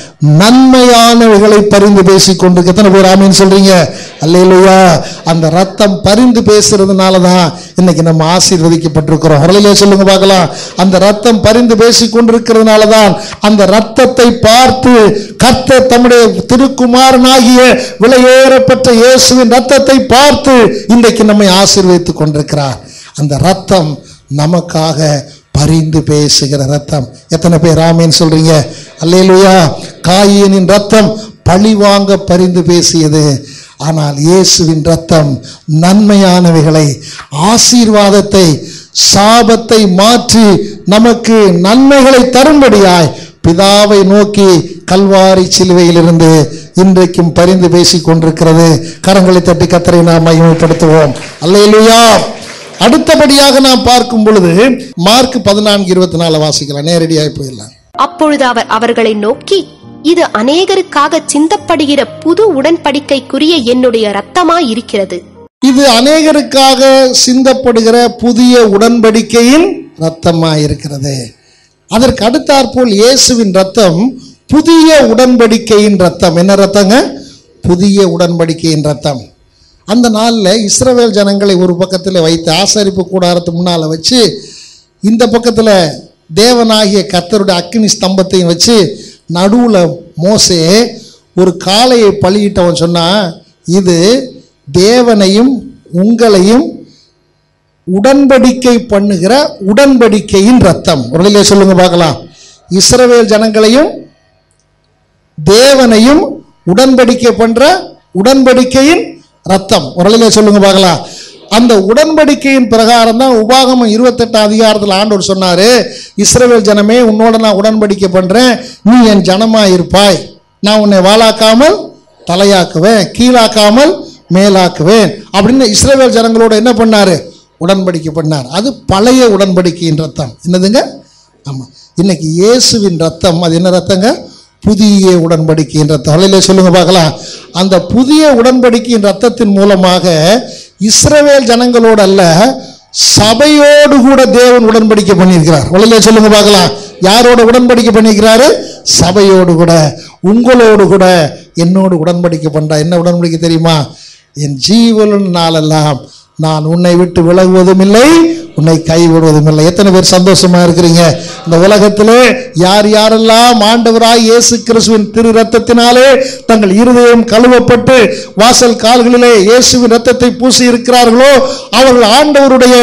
நன்மையானவைகளை பரிந்து பேசிக் கொண்டு எத்தனை பேர் ஆமீன்னு சொல்றீங்க அல்லையிலுயா அந்த ரத்தம் பரிந்து பேசுறதுனால தான் இன்னைக்கு நம்ம ஆசீர்வதிக்கப்பட்டிருக்கிறோம் ஹரலையிலே சொல்லுங்க பார்க்கலாம் அந்த ரத்தம் பரிந்து பேசிக் கொண்டிருக்கிறதுனால தான் அந்த ரத்தத்தை பார்த்து கர்த்தர் தம்முடைய திருக்குமாரனாகிய விலையேறப்பட்ட இயேசுவின் ரத்தத்தை பார்த்து இன்றைக்கு நம்மை ஆசீர்வதித்துக் கொண்டிருக்கிறார் அந்த ரத்தம் நமக்காக பரிந்து பேசுகிற ரத்தம் எத்தனை பேர் ஆமேன்னு சொல்றீங்க அல்லேலுயா காயினின் ரத்தம் பழி வாங்க பரிந்து பேசியது ஆனால் இயேசுவின் ரத்தம் நன்மையானவைகளை ஆசீர்வாதத்தை சாபத்தை மாற்றி நமக்கு நன்மைகளை தரும்படியாய் பிதாவை நோக்கி கல்வாரி சிலுவையிலிருந்து இன்றைக்கும் பரிந்து பேசிக் கொண்டிருக்கிறது கரங்களை தட்டி கத்தரை நாம் மகிமைப்படுத்துவோம் அல்லேலுயா அடுத்தபடியாக நாம் பார்க்கும் பொழுது மார்க் பதினான்கு இருபத்தி நாலு வாசிக்கலாம் நேரடியாக போயிடலாம் அப்பொழுது அவர் அவர்களை நோக்கி இது அநேகருக்காக சிந்தப்படுகிற புது உடன்படிக்கைக்குரிய என்னுடைய இரத்தமாய் இருக்கிறது இது அநேகருக்காக சிந்தப்படுகிற புதிய உடன்படிக்கையின் ரத்தமாய் இருக்கிறது அதற்கு அடுத்தாற்போல் இயேசுவின் ரத்தம் புதிய உடன்படிக்கையின் ரத்தம் என்ன ரத்தங்க புதிய உடன்படிக்கையின் ரத்தம் அந்த நாளில் இஸ்ரவேல் ஜனங்களை ஒரு பக்கத்தில் வைத்து ஆசரிப்பு கூடாரத்து முன்னால் வச்சு இந்த பக்கத்தில் தேவனாகிய கர்த்தருடைய அக்கினி ஸ்தம்பத்தையும் வச்சு நடுவில் மோசே ஒரு காளையை பலியிட்டவன் சொன்னா இது தேவனையும் உங்களையும் உடன்படிக்கை பண்ணுகிற உடன்படிக்கையின் ரத்தம் உடலிலே சொல்லுங்க பார்க்கலாம் இஸ்ரவேல் ஜனங்களையும் தேவனையும் உடன்படிக்கை பண்ற உடன்படிக்கையின் ரத்தம் உரலிலே சொல்லுங்க பார்க்கலாம் அந்த உடன்படிக்கையின் பிரகாரம் தான் உபாகமம் இருபத்தெட்டாம் அதிகாரத்தில் ஆண்டவர் சொன்னாரு இஸ்ரவேல் ஜனமே உன்னோட நான் உடன்படிக்கை பண்றேன் நீ என் ஜனமா இருப்பாய் நான் உன்னை வாளாக்காமல் தலையாக்குவேன் கீழாக்காமல் மேலாக்குவேன் அப்படின்னு இஸ்ரவேல் ஜனங்களோட என்ன பண்ணாரு உடன்படிக்கை பண்ணார் அது பழைய உடன்படிக்கையின் ரத்தம் என்னதுங்க ஆமாம் இன்னைக்கு இயேசுவின் ரத்தம் அது என்ன ரத்தங்க புதிய உடன்படிக்கையின் ரத்தம் அலையில சொல்லுங்க பார்க்கலாம் அந்த புதிய உடன்படிக்கையின் ரத்தத்தின் மூலமாக இஸ்ரவேல் ஜனங்களோடு அல்ல சபையோடு கூட தேவன் உடன்படிக்கை பண்ணியிருக்கிறார் உலகிலே சொல்லுங்க பார்க்கலாம் யாரோட உடன்படிக்கை பண்ணியிருக்கிறாரு சபையோடு கூட உங்களோடு கூட என்னோடு உடன்படிக்கை பண்றா என்ன உடன்படிக்கை தெரியுமா என் ஜீவன் நாளெல்லாம் நான் உன்னை விட்டு விலகுவதும் இல்லை உன்னை கைவிடுவதும் இல்லை எத்தனை பேர் சந்தோஷமா இருக்கிறீங்க இந்த உலகத்திலே யார் யாரெல்லாம் ஆண்டவராய் இயேசு கிறிஸ்துவின் திரு ரத்தத்தினாலே தங்கள் இருதயம் கழுவப்பட்டு வாசல் கால்களிலே இயேசுவின் ரத்தத்தை பூசி இருக்கிறார்களோ அவர்கள் ஆண்டவருடைய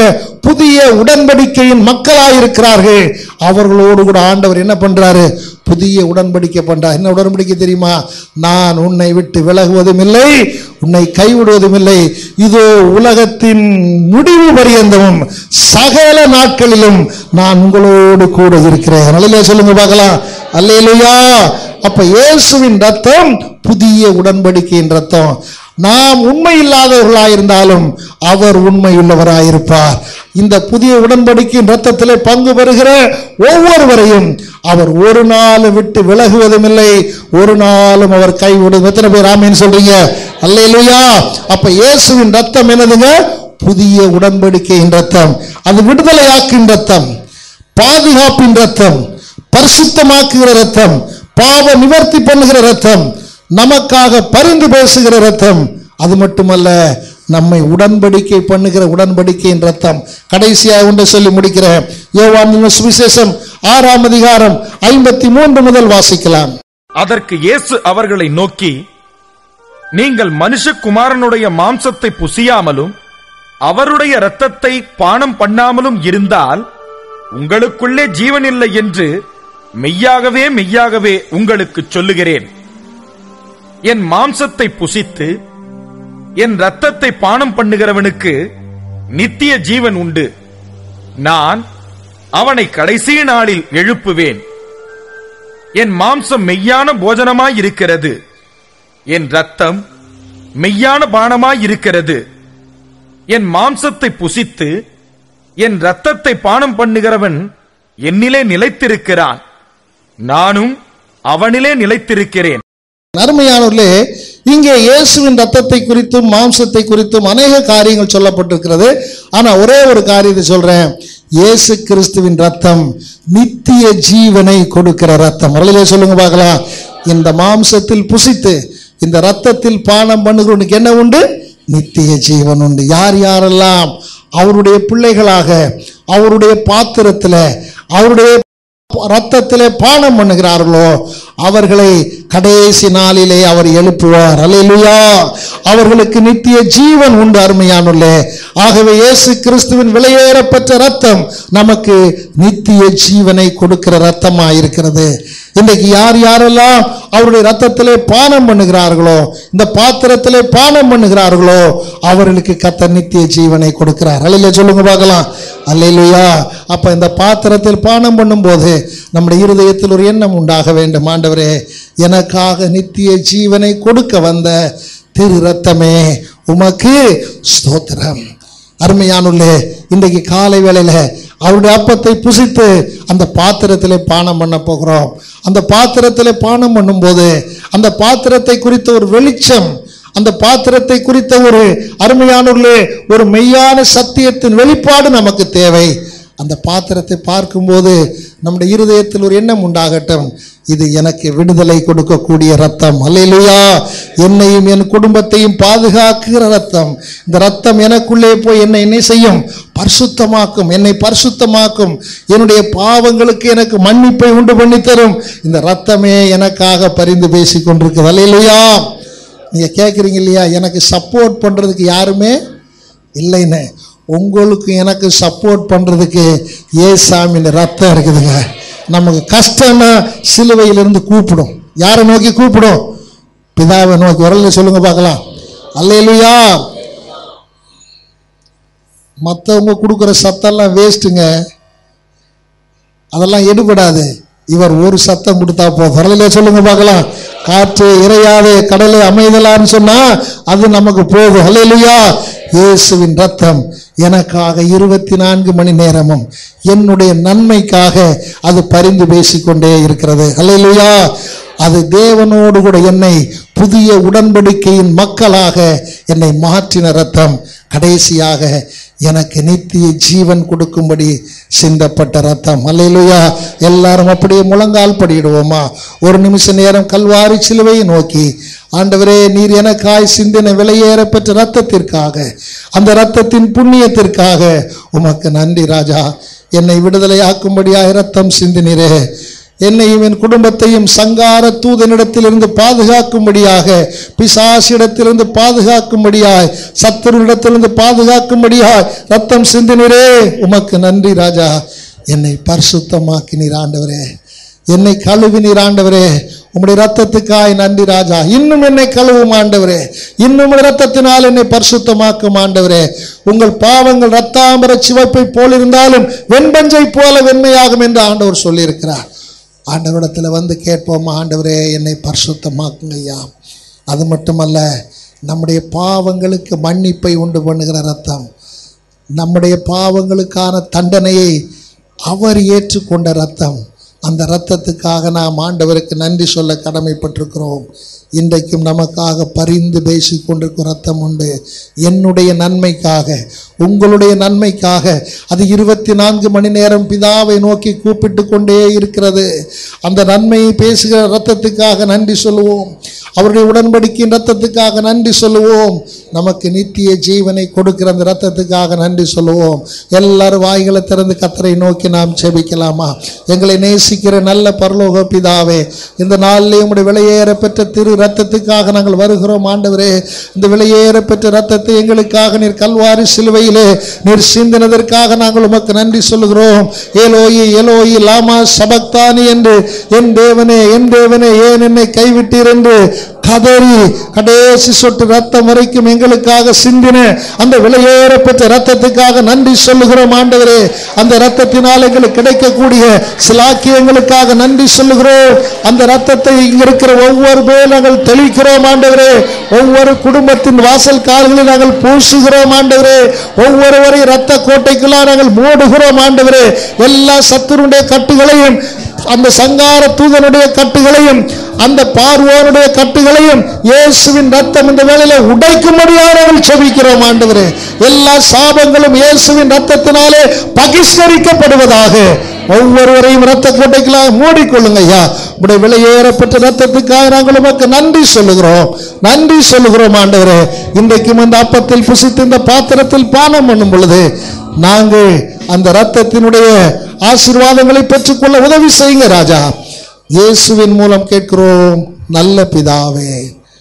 புதிய உடன்படிக்கையின் மக்களாயிருக்கிறார்கள் அவர்களோடு கூட ஆண்டவர் என்ன பண்றாரு புதிய உடன்படிக்கை பண்றார் என்ன உடன்படிக்கை தெரியுமா நான் உன்னை விட்டு விலகுவதும் இல்லை உன்னை கைவிடுவதும் இல்லை இதோ உலகத்தின் முடிவு பரியந்தமும் சகல நாட்களிலும் நான் உங்களோடு கூட இருக்கிறேன் அல்லையா சொல்லுங்க பார்க்கலாம் அல்லையா அப்ப இயேசுவின் ரத்தம் புதிய உடன்படிக்கையின் ரத்தம் நாம் உண்மை இல்லாதவர்களாயிருந்தாலும் அவர் உண்மையுள்ளவராயிருப்பார் இந்த புதிய உடன்படிக்கையின் ரத்தத்திலே பங்கு பெறுகிற ஒவ்வொருவரையும் அவர் ஒரு நாள் விட்டு விலகுவதும் இல்லை ஒரு நாளும் அவர் கைவிடுவதும் எத்தனை பேர் ஆமீன் சொல்றீங்க அல்லையா அப்ப இயேசுவின் ரத்தம் என்னதுங்க புதிய உடன்படிக்கையின் ரத்தம் அது விடுதலையாக்கின் ரத்தம் பாதுகாப்பின் ரத்தம் பரிசுத்தமாக்குகிற ரத்தம் பாவ நிவர்த்தி பண்ணுகிற ரத்தம் நமக்காக பரிந்து பேசுகிற ரத்தம் அது மட்டுமல்ல நம்மை உடன்படிக்கை பண்ணுகிற உடன்படிக்கையின் ரத்தம் கடைசியாக ஒன்று சொல்லி முடிக்கிறேன் யோவான் சுவிசேஷம் ஆறாம் அதிகாரம் ஐம்பத்தி மூன்று முதல் வாசிக்கலாம் அதற்கு இயேசு அவர்களை நோக்கி நீங்கள் மனுஷகுமாரனுடைய மாம்சத்தை புசியாமலும் அவருடைய இரத்தத்தை பானம் பண்ணாமலும் இருந்தால் உங்களுக்குள்ளே ஜீவன் இல்லை என்று மெய்யாகவே மெய்யாகவே உங்களுக்குச் சொல்லுகிறேன் என் மாம்சத்தை புசித்து என் இரத்தத்தை பானம் பண்ணுகிறவனுக்கு நித்திய ஜீவன் உண்டு நான் அவனை கடைசி நாளில் எழுப்புவேன் என் மாம்சம் மெய்யான போஜனமாயிருக்கிறது என் ரத்தம் மெய்யான பானமாயிருக்கிறது என் மாம்சத்தை புசித்து என் ரத்தத்தை பானம் பண்ணுகிறவன் என்னிலே நிலைத்திருக்கிறான் நானும் அவனிலே நிலைத்திருக்கிறேன் அருமையானவர்களே இங்கே இயேசுவின் ரத்தத்தை குறித்தும் மாம்சத்தை குறித்தும் அநேக காரியங்கள் சொல்லப்பட்டிருக்கிறது ஆனா ஒரே ஒரு காரியத்தை சொல்றேன் இயேசு கிறிஸ்துவின் ரத்தம் நித்திய ஜீவனை கொடுக்கிற ரத்தம் வரலையே சொல்லுங்க பார்க்கலாம் இந்த மாம்சத்தில் புசித்து இந்த ரத்தத்தில் பானம் பண்ணுகிறவனுக்கு என்ன உண்டு நித்திய ஜீவன் உண்டு யார் யாரெல்லாம் அவருடைய பிள்ளைகளாக அவருடைய பாத்திரத்தில் அவருடைய ரத்தத்திலே பானம் பண்ணுகிறார்களோ அவர்களை கடைசி நாளிலே அவர் எழுப்புவார் அல்லேலூயா அவர்களுக்கு நித்திய ஜீவன் உண்டு அருமையானுள்ளே ஆகவே இயேசு கிறிஸ்துவின் விலையேறப்பட்ட ரத்தம் நமக்கு நித்திய ஜீவனை கொடுக்கிற ரத்தமா இருக்கிறது இன்றைக்கு யார் யாரெல்லாம் அவருடைய ரத்தத்திலே பானம் பண்ணுகிறார்களோ இந்த பாத்திரத்திலே பானம் பண்ணுகிறார்களோ அவர்களுக்கு கத்த நித்திய ஜீவனை கொடுக்கிறார் அல்லையில சொல்லுங்க பார்க்கலாம் அல்லையிலுயா அப்ப இந்த பாத்திரத்தில் பானம் பண்ணும்போது நம்முடைய இருதயத்தில் ஒரு எண்ணம் உண்டாக வேண்டும் ஆண்டவரே எனக்காக நித்திய ஜீவனை கொடுக்க வந்த திரு ரத்தமே உமக்கு ஸ்தோத்திரம் அருமையானுள்ளே இன்றைக்கு காலை வேளையில அவருடைய அப்பத்தை புசித்து அந்த பாத்திரத்திலே பானம் பண்ண போகிறோம் அந்த பாத்திரத்திலே பானம் பண்ணும்போது அந்த பாத்திரத்தை குறித்த ஒரு வெளிச்சம் அந்த பாத்திரத்தை குறித்த ஒரு அருமையானுள்ளே ஒரு மெய்யான சத்தியத்தின் வெளிப்பாடு நமக்கு தேவை அந்த பாத்திரத்தை பார்க்கும்போது நம்முடைய இருதயத்தில் ஒரு எண்ணம் உண்டாகட்டும் இது எனக்கு விடுதலை கொடுக்கக்கூடிய ரத்தம் அல்லேலூயா என்னையும் என் குடும்பத்தையும் பாதுகாக்கிற ரத்தம் இந்த ரத்தம் எனக்குள்ளே போய் என்னை என்ன செய்யும் பரிசுத்தமாக்கும் என்னை பரிசுத்தமாக்கும் என்னுடைய பாவங்களுக்கு எனக்கு மன்னிப்பை உண்டு பண்ணி தரும் இந்த ரத்தமே எனக்காக பரிந்து பேசி கொண்டிருக்கு அல்லேலூயா நீங்க கேட்குறீங்க இல்லையா எனக்கு சப்போர்ட் பண்றதுக்கு யாருமே இல்லைன்னு உங்களுக்கு எனக்கு சப்போர்ட் பண்றதுக்கு ஏசாமின் ரத்தம் இருக்குதுங்க நமக்கு கஷ்டம்னா சிலுவையிலிருந்து கூப்பிடும் யாரை நோக்கி கூப்பிடும் பிதாவை நோக்கி வரல சொல்லுங்க பார்க்கலாம் அல்லையிலுயா மற்றவங்க கொடுக்குற சத்தம்லாம் வேஸ்ட்டுங்க அதெல்லாம் எடுபடாது இவர் ஒரு சத்தம் கொடுத்தா போதும் வரல சொல்லுங்க பார்க்கலாம் காற்று இறையாதே கடலை அமைதலான்னு சொன்னா அது நமக்கு போதும் அல்லையா இயேசுவின் ரத்தம் எனக்காக இருபத்தி நான்கு மணி நேரமும் என்னுடைய நன்மைக்காக அது பரிந்து பேசிக்கொண்டே இருக்கிறது அல்லையா அது தேவனோடு கூட என்னை புதிய உடன்படிக்கையின் மக்களாக என்னை மாற்றின ரத்தம் கடைசியாக எனக்கு நித்திய ஜீவன் கொடுக்கும்படி சிந்தப்பட்ட ரத்தம் அல்லையிலுயா எல்லாரும் அப்படியே முழங்கால் படியிடுவோமா ஒரு நிமிஷ நேரம் கல்வாரி சிலுவையை நோக்கி ஆண்டவரே நீர் எனக்காய் சிந்தின விலையேறப்பெற்ற ரத்தத்திற்காக அந்த ரத்தத்தின் புண்ணியத்திற்காக உமக்கு நன்றி ராஜா என்னை விடுதலையாக்கும்படியாக ரத்தம் சிந்தினீரே என்னையும் என் குடும்பத்தையும் சங்கார தூதனிடத்திலிருந்து பாதுகாக்கும்படியாக பிசாசிடத்திலிருந்து பாதுகாக்கும்படியாய் சத்துருவிடத்திலிருந்து பாதுகாக்கும்படியாய் ரத்தம் சிந்தினரே உமக்கு நன்றி ராஜா என்னை பரிசுத்தமாக்கினீர் ஆண்டவரே என்னை கழுவினீர் ஆண்டவரே உம்முடைய ரத்தத்துக்காய் நன்றி ராஜா இன்னும் என்னை கழுவும் ஆண்டவரே இன்னும் உம்முடைய ரத்தத்தினால் என்னை பரிசுத்தமாக்கும் ஆண்டவரே உங்கள் பாவங்கள் ரத்தாம்பர சிவப்பை போல் இருந்தாலும் வெண்பஞ்சை போல வெண்மையாகும் என்று ஆண்டவர் சொல்லியிருக்கிறார் ஆண்டவரிடத்தில் வந்து கேட்போம் ஆண்டவரே என்னை பரிசுத்தமாக்குங்க ஐயா அது மட்டுமல்ல நம்முடைய பாவங்களுக்கு மன்னிப்பை உண்டு பண்ணுகிற ரத்தம் நம்முடைய பாவங்களுக்கான தண்டனையை அவர் ஏற்றுக்கொண்ட ரத்தம் அந்த ரத்தத்துக்காக நாம் ஆண்டவருக்கு நன்றி சொல்ல கடமைப்பட்டிருக்கிறோம் இன்றைக்கும் நமக்காக பரிந்து பேசிக் கொண்டிருக்கும் ரத்தம் உண்டு என்னுடைய நன்மைக்காக உங்களுடைய நன்மைக்காக அது இருபத்தி நான்கு மணி நேரம் பிதாவை நோக்கி கூப்பிட்டு கொண்டே இருக்கிறது அந்த நன்மையை பேசுகிற ரத்தத்துக்காக நன்றி சொல்லுவோம் அவருடைய உடன்படிக்கையின் ரத்தத்துக்காக நன்றி சொல்லுவோம் நமக்கு நித்திய ஜீவனை கொடுக்கிற அந்த ரத்தத்துக்காக நன்றி சொல்லுவோம் எல்லாரும் வாய்களை திறந்து கத்தரை நோக்கி நாம் செபிக்கலாமா எங்களை நேசிக்கிற நல்ல பரலோக பிதாவே இந்த நாளிலே உம்முடைய விலையேற பெற்ற திரு ரத்தத்துக்காக நாங்கள் வருகிறோம் ஆண்டவரே இந்த விலையேற பெற்ற ரத்தத்தை எங்களுக்காக நீர் கல்வாரி சிலுவையிலே நீர் சிந்தினதற்காக நாங்கள் உமக்கு நன்றி சொல்லுகிறோம் ஏலோயி ஏலோயி லாமா சபக்தானி என்று என் தேவனே என் தேவனே ஏன் என்னை கைவிட்டீர் என்று கதறி கடைசி சொட்டு ரத்தம் வரைக்கும் எங்களுக்காக சிந்தின அந்த விலையேற பெற்ற ரத்தத்துக்காக நன்றி சொல்லுகிறோம் ஆண்டவரே அந்த ரத்தத்தினால் எங்களுக்கு கிடைக்கக்கூடிய சிலாக்கியங்களுக்காக நன்றி சொல்லுகிறோம் அந்த ரத்தத்தை இங்க இருக்கிற ஒவ்வொரு பேர் நாங்கள் தெளிக்கிறோம் ஆண்டவரே ஒவ்வொரு குடும்பத்தின் வாசல் கால்களில் நாங்கள் பூசுகிறோம் ஆண்டவரே ஒவ்வொருவரை ரத்த கோட்டைக்குள்ளாக நாங்கள் மூடுகிறோம் ஆண்டவரே எல்லா சத்துருடைய கட்டுகளையும் அந்த சங்கார தூதனுடைய கட்டுகளையும் அந்த பார்வோனுடைய கட்டுகளையும் இயேசுவின் ரத்தம் இந்த வேளையில உடைக்கும்படியாக நாங்கள் செபிக்கிறோம் ஆண்டவரே எல்லா சாபங்களும் இயேசுவின் ரத்தத்தினாலே பகிஷ்கரிக்கப்படுவதாக ஒவ்வொருவரையும் ரத்த கோட்டைகளாக மூடிக்கொள்ளுங்க ஐயா உடைய விலையேறப்பட்ட ரத்தத்துக்காக நாங்கள் உமக்கு நன்றி சொல்லுகிறோம் நன்றி சொல்லுகிறோம் ஆண்டவரே இன்றைக்கும் அந்த அப்பத்தில் புசித்து இந்த பாத்திரத்தில் பானம் பண்ணும் பொழுது நாங்கள் அந்த ரத்தத்தினுடைய ஆசீர்வாதங்களை பெற்றுக்கொள்ள உதவி செய்யுங்க ராஜா இயேசுவின் மூலம் கேட்கிறோம் நல்ல பிதாவே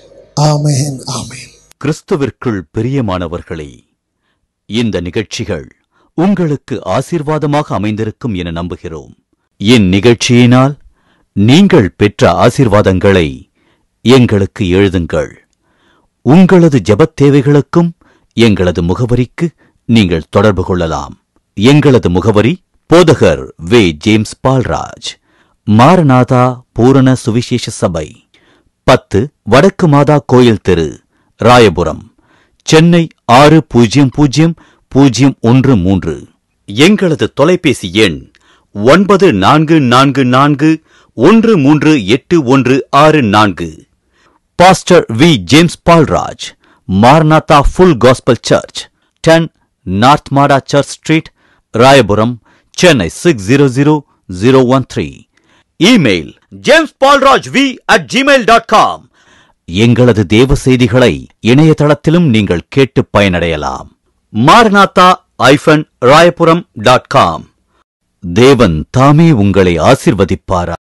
ஆமென் ஆமென் கிறிஸ்துவிற்குள் பிரியமானவர்களே இந்த நிகழ்ச்சிகள் உங்களுக்கு ஆசீர்வாதமாக அமைந்திருக்கும் என நம்புகிறோம் இந்நிகழ்ச்சியினால் நீங்கள் பெற்ற ஆசீர்வாதங்களை எங்களுக்கு எழுதுங்கள் உங்களது ஜெபத் தேவைகளுக்கும் எங்களது முகவரிக்கு நீங்கள் தொடர்பு கொள்ளலாம் எங்களது முகவரி போதகர் வே ஜேம்ஸ் பால்ராஜ் மாரநாதா பூரண சுவிசேஷ சபை பத்து வடக்கு மாதா கோயில் தெரு ராயபுரம் சென்னை ஆறு பூஜ்ஜியம் பூஜ்ஜியம் பூஜ்ஜியம் ஒன்று மூன்று எங்களது தொலைபேசி எண் ஒன்பது நான்கு நான்கு நான்கு ஒன்று மூன்று எட்டு ஒன்று ஆறு நான்கு pastor V James Paulraj Maranatha full gospel church ten north Mada church street Royapuram Chennai six zero zero zero one three email James Paulraj V at Gmail dot com எங்களது தேவ செய்திகளை இணையதளத்திலும் நீங்கள் கேட்டு பயனடையலாம் மார்நாத்தா ஐஃபன் ராயபுரம் டாட் காம் தேவன் தாமே உங்களை ஆசிர்வதிப்பாரா